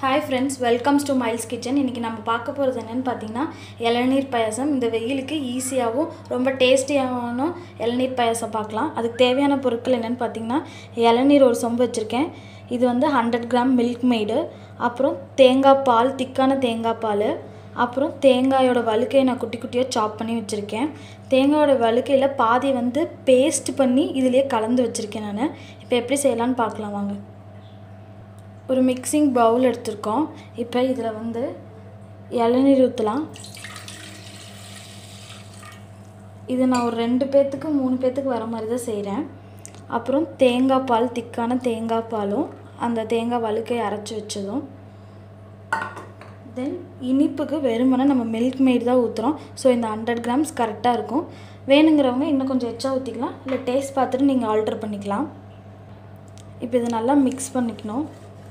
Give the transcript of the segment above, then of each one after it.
hi friends welcomes to Miles kitchen இன்றைக்கி நம்ம பார்க்க போகிறது என்னென்னு பார்த்தீங்கன்னா இளநீர் பாயாசம் இந்த வெயிலுக்கு ஈஸியாகவும் ரொம்ப டேஸ்டியாகவும் இளநீர் பாயாசம் பார்க்கலாம் அதுக்கு தேவையான பொருட்கள் என்னென்னு பார்த்தீங்கன்னா இளநீர் ஒரு சொம்பு வச்சுருக்கேன் இது வந்து ஹண்ட்ரட் கிராம் மில்க் மெய்டு அப்புறம் தேங்காய் பால் திக்கான தேங்காய் பால் அப்புறம் தேங்காயோட வழுக்கையை நான் குட்டி குட்டியாக சாப் பண்ணி வச்சுருக்கேன் தேங்காயோட வழுக்கையில் பாதி வந்து பேஸ்ட் பண்ணி இதுலேயே கலந்து வச்சுருக்கேன் நான் இப்போ எப்படி செய்யலான்னு பார்க்கலாம் வாங்க ஒரு மிக்சிங் பவுல் எடுத்திருக்கோம் இப்போ இதில் வந்து இளநீர் ஊற்றலாம் இது நான் ஒரு ரெண்டு பேர்த்துக்கு மூணு பேர்த்துக்கு வர மாதிரி தான் செய்கிறேன் அப்புறம் தேங்காய் பால் திக்கான தேங்காய் பாலும் அந்த தேங்காய் வழுக்கையை அரைச்சி வச்சதும் தென் இனிப்புக்கு வெறுமனே நம்ம மில்க் மேட் தான் ஊற்றுறோம் ஸோ இந்த ஹண்ட்ரட் கிராம்ஸ் கரெக்டாக இருக்கும் வேணுங்கிறவங்க இன்னும் கொஞ்சம் எச்சா ஊற்றிக்கலாம் இல்லை டேஸ்ட் பார்த்துட்டு நீங்கள் ஆல்டர் பண்ணிக்கலாம் இப்போ இதை நல்லா மிக்ஸ் பண்ணிக்கணும்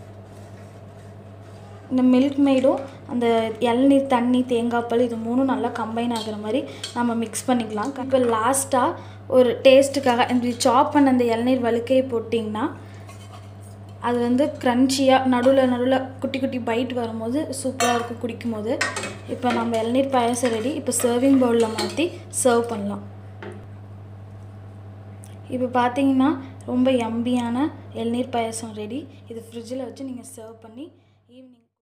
இந்த மில்க் மேடும் அந்த இளநீர் தண்ணி தேங்காய் பால் இது மூணும் நல்லா கம்பைன் ஆகிற மாதிரி நம்ம மிக்ஸ் பண்ணிக்கலாம் இப்போ லாஸ்ட்டாக ஒரு டேஸ்ட்டுக்காக இந்த சாப் பண்ண அந்த இளநீர் வழுக்கையை போட்டிங்கன்னா அது வந்து க்ரன்ச்சியாக நடுவில் நடுவில் குட்டி குட்டி பைட் வரும்போது சூப்பராக இருக்கும் குடிக்கும் போது இப்போ நம்ம இளநீர் பாயாசம் ரெடி இப்போ சர்விங் பவுலில் மாற்றி சர்வ் பண்ணலாம் இப்போ பார்த்தீங்கன்னா ரொம்ப யம்பியான இளநீர் பாயாசம் ரெடி இது ஃப்ரிட்ஜில் வச்சு நீங்கள் சர்வ் பண்ணி ஈவினிங்